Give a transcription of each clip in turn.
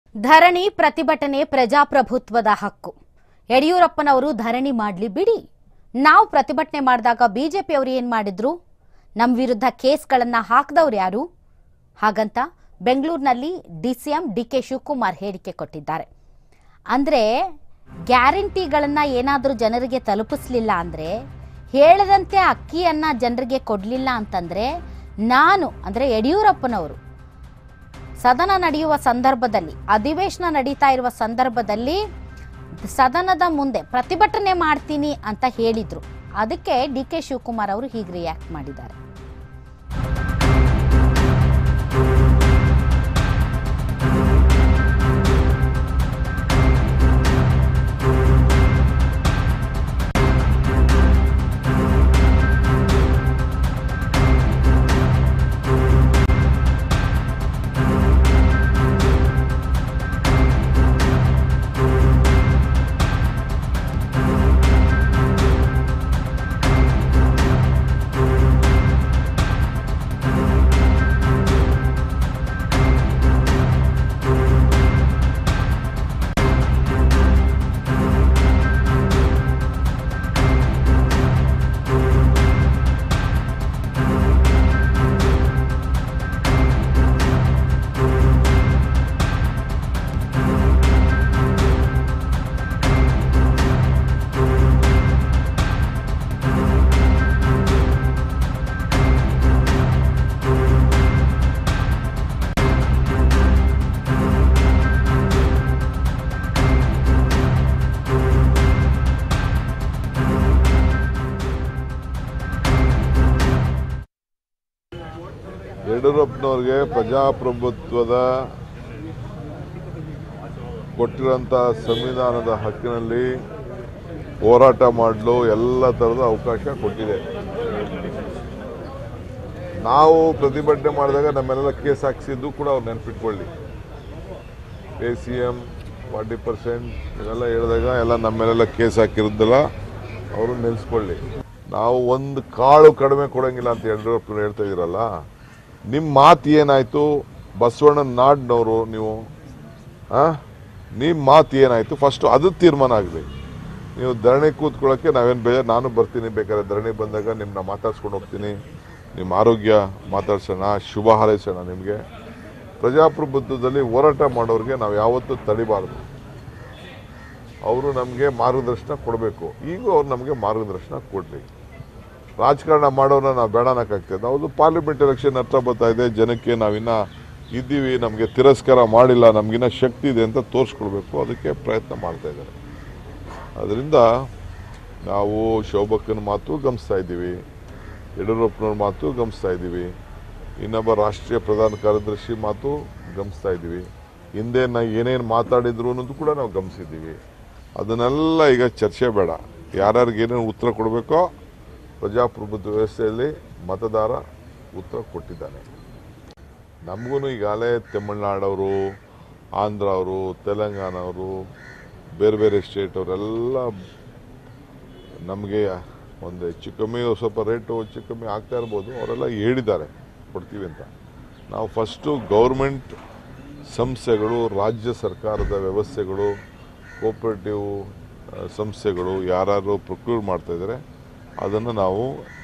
ಧರಣಿ ಪ್ರತಿಭಟನೆ ಪ್ರಜಾಪ್ರಭುತ್ವದ ಹಕ್ಕು ಯಡಿಯೂರಪ್ಪನವರು ಧರಣಿ ಮಾಡಲಿ ಬಿಡಿ ನಾವು ಪ್ರತಿಭಟನೆ ಮಾಡಿದಾಗ ಬಿಜೆಪಿಯವರು ಏನು ಮಾಡಿದ್ರು ನಮ್ಮ ವಿರುದ್ಧ ಕೇಸ್ಗಳನ್ನು ಹಾಕಿದವ್ರು ಯಾರು ಹಾಗಂತ ಬೆಂಗಳೂರಿನಲ್ಲಿ ಡಿಸಿಎಂ ಡಿ ಕೆ ಶಿವಕುಮಾರ್ ಹೇಳಿಕೆ ಕೊಟ್ಟಿದ್ದಾರೆ ಅಂದರೆ ಗ್ಯಾರಂಟಿಗಳನ್ನು ಏನಾದರೂ ಜನರಿಗೆ ತಲುಪಿಸ್ಲಿಲ್ಲ ಅಂದರೆ ಹೇಳದಂತೆ ಅಕ್ಕಿಯನ್ನು ಜನರಿಗೆ ಕೊಡಲಿಲ್ಲ ಅಂತಂದರೆ ನಾನು ಅಂದರೆ ಯಡಿಯೂರಪ್ಪನವರು ಸದನ ನಡೆಯುವ ಸಂದರ್ಭದಲ್ಲಿ ಅಧಿವೇಶನ ನಡೀತಾ ಇರುವ ಸಂದರ್ಭದಲ್ಲಿ ಸದನದ ಮುಂದೆ ಪ್ರತಿಭಟನೆ ಮಾಡ್ತೀನಿ ಅಂತ ಹೇಳಿದ್ರು ಅದಕ್ಕೆ ಡಿ ಕೆ ಶಿವಕುಮಾರ್ ಅವರು ಹೀಗೆ ರಿಯಾಕ್ಟ್ ಮಾಡಿದ್ದಾರೆ ಯಡಿಯೂರಪ್ಪನವ್ರಿಗೆ ಪ್ರಜಾಪ್ರಭುತ್ವದ ಕೊಟ್ಟಿರೋಂಥ ಸಂವಿಧಾನದ ಹಕ್ಕಿನಲ್ಲಿ ಹೋರಾಟ ಮಾಡಲು ಎಲ್ಲ ಥರದ ಅವಕಾಶ ಕೊಟ್ಟಿದೆ ನಾವು ಪ್ರತಿಭಟನೆ ಮಾಡಿದಾಗ ನಮ್ಮೆಲ್ಲ ಕೇಸ್ ಹಾಕ್ಸಿದ್ದು ಕೂಡ ಅವ್ರು ನೆನ್ಪಿಟ್ಕೊಳ್ಳಿ A C M forty percent ಇವೆಲ್ಲ ಹೇಳಿದಾಗ ಎಲ್ಲ ನಮ್ಮೆಲ್ಲ ಕೇಸ್ ಹಾಕಿರೋದಲ್ಲ ಅವರು ನೆನೆಸ್ಕೊಳ್ಳಿ ನಾವು ಒಂದು ಕಾಳು ಕಡಿಮೆ ಕೊಡೋಂಗಿಲ್ಲ ಅಂತ ಯಡಿಯೂರಪ್ಪನವ್ರು ಹೇಳ್ತಾ ಇದ್ದೀರಲ್ಲ ನಿಮ್ಮ ಮಾತು ಏನಾಯಿತು ಬಸವಣ್ಣ ನಾಡ್ನವರು ನೀವು ಆ ನಿಮ್ಮ ಮಾತು ಏನಾಯಿತು ಫಸ್ಟು ಅದು ತೀರ್ಮಾನ ಆಗಲಿ ನೀವು ಧರಣಿ ಕೂತ್ಕೊಳ್ಳೋಕ್ಕೆ ನಾವೇನು ಬೇಜಾರು ನಾನು ಬರ್ತೀನಿ ಬೇಕಾದ್ರೆ ಧರಣಿ ಬಂದಾಗ ನಿಮ್ಮನ್ನ ಮಾತಾಡ್ಸ್ಕೊಂಡು ಹೋಗ್ತೀನಿ ನಿಮ್ಮ ಆರೋಗ್ಯ ಮಾತಾಡ್ಸೋಣ ಶುಭ ಹಾರೈಸೋಣ ನಿಮಗೆ ಪ್ರಜಾಪ್ರಭುತ್ವದಲ್ಲಿ ಹೋರಾಟ ಮಾಡೋರಿಗೆ ನಾವು ಯಾವತ್ತೂ ತಡಿಬಾರ್ದು ಅವರು ನಮಗೆ ಮಾರ್ಗದರ್ಶನ ಕೊಡಬೇಕು ಈಗ ಅವ್ರು ನಮಗೆ ಮಾರ್ಗದರ್ಶನ ಕೊಡಲಿ ರಾಜಕಾರಣ ಮಾಡೋರನ್ನ ನಾವು ಬೇಡ ಅನ್ನೋಕ್ಕಾಗ್ತದೆ ಹೌದು ಪಾರ್ಲಿಮೆಂಟ್ ಎಲೆಕ್ಷನ್ ಹತ್ರ ಬರ್ತಾ ಇದೆ ಜನಕ್ಕೆ ನಾವಿನ್ನ ಇದ್ದೀವಿ ನಮಗೆ ತಿರಸ್ಕಾರ ಮಾಡಿಲ್ಲ ನಮಗಿನ್ನ ಶಕ್ತಿ ಇದೆ ಅಂತ ತೋರಿಸ್ಕೊಡ್ಬೇಕು ಅದಕ್ಕೆ ಪ್ರಯತ್ನ ಮಾಡ್ತಾ ಇದ್ದಾರೆ ಅದರಿಂದ ನಾವು ಶೋಭಕ್ಕನ ಮಾತು ಗಮನಿಸ್ತಾ ಇದ್ದೀವಿ ಯಡಿಯೂರಪ್ಪನವ್ರ ಮಾತು ಗಮನಿಸ್ತಾ ಇದ್ದೀವಿ ಇನ್ನೊಬ್ಬ ರಾಷ್ಟ್ರೀಯ ಪ್ರಧಾನ ಕಾರ್ಯದರ್ಶಿ ಮಾತು ಗಮನಿಸ್ತಾ ಇದ್ದೀವಿ ಹಿಂದೆ ನಾ ಏನೇನು ಮಾತಾಡಿದ್ರು ಅನ್ನೋದು ಕೂಡ ನಾವು ಗಮನಿಸಿದ್ದೀವಿ ಅದನ್ನೆಲ್ಲ ಈಗ ಚರ್ಚೆ ಬೇಡ ಯಾರ್ಯಾರಿಗೆ ಏನೇನು ಉತ್ತರ ಕೊಡಬೇಕೋ ಪ್ರಜಾಪ್ರಭುತ್ವ ವ್ಯವಸ್ಥೆಯಲ್ಲಿ ಮತದಾರ ಉತ್ತರ ಕೊಟ್ಟಿದ್ದಾನೆ ನಮಗೂ ಈಗಾಗಲೇ ತಮಿಳ್ನಾಡವರು ಆಂಧ್ರ ಅವರು ತೆಲಂಗಾಣ ಅವರು ಬೇರೆ ಬೇರೆ ಸ್ಟೇಟ್ ಅವರೆಲ್ಲ ನಮಗೆ ಒಂದು ಹೆಚ್ಚು ಕಮ್ಮಿ ಸ್ವಲ್ಪ ರೇಟು ಹೆಚ್ಚು ಕಮ್ಮಿ ಆಗ್ತಾ ಇರ್ಬೋದು ಅವರೆಲ್ಲ ಹೇಳಿದ್ದಾರೆ ಕೊಡ್ತೀವಿ ಅಂತ ನಾವು ಫಸ್ಟು ಗೌರ್ಮೆಂಟ್ ಸಂಸ್ಥೆಗಳು ರಾಜ್ಯ ಸರ್ಕಾರದ ವ್ಯವಸ್ಥೆಗಳು ಕೋಪರೇಟಿವ್ ಸಂಸ್ಥೆಗಳು ಯಾರು ಪ್ರೊಕ್ಯೂರ್ ಮಾಡ್ತಾ ಇದ್ದಾರೆ ಅದನ್ನು ನಾವು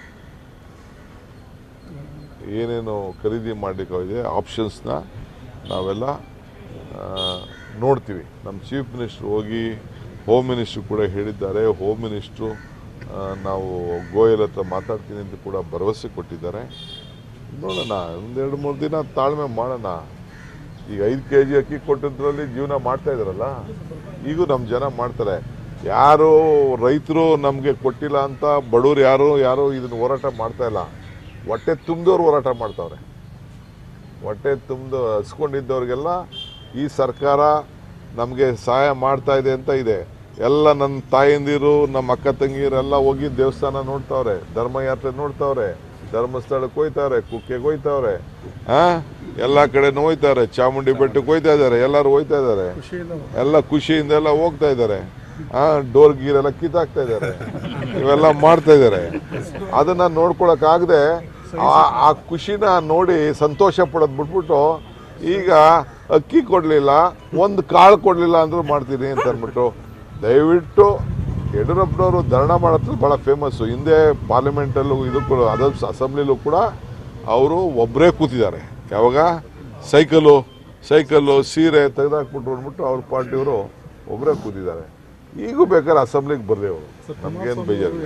ಏನೇನು ಖರೀದಿ ಮಾಡಲಿಕ್ಕಾಗಿದೆ ಆಪ್ಷನ್ಸ್ನ ನಾವೆಲ್ಲ ಆ, ನೋಡ್ತೀವಿ ನಮ್ಮ ಚೀಫ್ ಮಿನಿಸ್ಟ್ರು ಹೋಗಿ ಹೋಮ್ ಮಿನಿಸ್ಟ್ರು ಕೂಡ ಹೇಳಿದ್ದಾರೆ ಹೋಮ್ ಮಿನಿಸ್ಟ್ರು ಆ, ನಾವು ಗೋಯಲ್ ಹತ್ರ ಮಾತಾಡ್ತೀನಿ ಅಂತ ಕೂಡ ಭರವಸೆ ಕೊಟ್ಟಿದ್ದಾರೆ ನೋಡೋಣ ಒಂದೆರಡು ಮೂರು ದಿನ ತಾಳ್ಮೆ ಮಾಡೋಣ ಈಗ ಐದು ಕೆ ಜಿ ಅಕ್ಕಿ ಕೊಟ್ಟಿದ್ರಲ್ಲಿ ಜೀವನ ಮಾಡ್ತಾ ಇದಾರಲ್ಲ ಈಗೂ ನಮ್ಮ ಜನ ಮಾಡ್ತಾರೆ ಯಾರು ರೈತರು ನಮಗೆ ಕೊಟ್ಟಿಲ್ಲ ಅಂತ ಬಡವ್ರು ಯಾರು ಯಾರು ಇದನ್ನ ಹೋರಾಟ ಮಾಡ್ತಾ ಇಲ್ಲ ಹೊಟ್ಟೆ ತುಂಬಿದವ್ರು ಹೋರಾಟ ಮಾಡ್ತಾವ್ರೆ ಹೊಟ್ಟೆ ತುಂಬಿದ ಹಸ್ಕೊಂಡಿದ್ದವ್ರಿಗೆಲ್ಲ ಈ ಸರ್ಕಾರ ನಮಗೆ ಸಹಾಯ ಮಾಡ್ತಾ ಇದೆ ಅಂತ ಇದೆ ಎಲ್ಲ ನನ್ನ ತಾಯಂದಿರು ನಮ್ಮ ಅಕ್ಕ ತಂಗಿಯರೆಲ್ಲ ಹೋಗಿ ದೇವಸ್ಥಾನ ನೋಡ್ತಾವ್ರೆ ಧರ್ಮಯಾತ್ರೆ ನೋಡ್ತಾವ್ರೆ ಧರ್ಮಸ್ಥಳಕ್ಕೆ ಹೋಯ್ತಾವ್ರೆ ಕುಕ್ಕೆಗೆ ಹೋಯ್ತಾವ್ರೆ ಆ ಎಲ್ಲ ಕಡೆ ಹೋಯ್ತಾರೆ ಚಾಮುಂಡಿ ಬೆಟ್ಟಕ್ಕೆ ಹೋಯ್ತಾ ಇದ್ದಾರೆ ಎಲ್ಲರೂ ಹೋಯ್ತಾ ಇದ್ದಾರೆ ಎಲ್ಲ ಖುಷಿಯಿಂದ ಎಲ್ಲ ಹೋಗ್ತಾ ಇದ್ದಾರೆ ಆ ಡೋರ್ ಗೀರ್ ಎಲ್ಲ ಕಿತ್ತಾಕ್ತಾ ಇದ್ದಾರೆ ಇವೆಲ್ಲ ಮಾಡ್ತಾ ಇದ್ದಾರೆ ಅದನ್ನ ನೋಡ್ಕೊಳಕ್ ಆಗದೆ ಆ ಖುಷಿನ ನೋಡಿ ಸಂತೋಷ ಪಡೋದ್ ಬಿಟ್ಬಿಟ್ಟು ಈಗ ಅಕ್ಕಿ ಕೊಡಲಿಲ್ಲ ಒಂದು ಕಾಳು ಕೊಡಲಿಲ್ಲ ಅಂದ್ರೂ ಮಾಡ್ತೀನಿ ಅಂತ ಅಂದ್ಬಿಟ್ಟು ದಯವಿಟ್ಟು ಯಡಿಯೂರಪ್ಪನವರು ಧರಣ ಮಾಡೋದು ಭಾಳ ಫೇಮಸ್ಸು ಹಿಂದೆ ಪಾರ್ಲಿಮೆಂಟಲ್ಲೂ ಇದಕ್ಕೂ ಅದರ್ ಅಸೆಂಬ್ಲಿಲೂ ಕೂಡ ಅವರು ಒಬ್ಬರೇ ಕೂತಿದ್ದಾರೆ ಯಾವಾಗ ಸೈಕಲು ಸೈಕಲ್ಲು ಸೀರೆ ತೆಗೆದಾಕ್ಬಿಟ್ರು ಅಂದ್ಬಿಟ್ಟು ಅವ್ರ ಪಾರ್ಟಿಯವರು ಒಬ್ಬರೇ ಕೂತಿದ್ದಾರೆ ಈಗೂ ಬೇಕಾದ್ರೆ ಅಸೆಂಬ್ಲಿಗೆ ಬರ್ರಿ ಅವರು ನಮ್ಗೇನು ಬೇಜಾರಿಲ್ಲ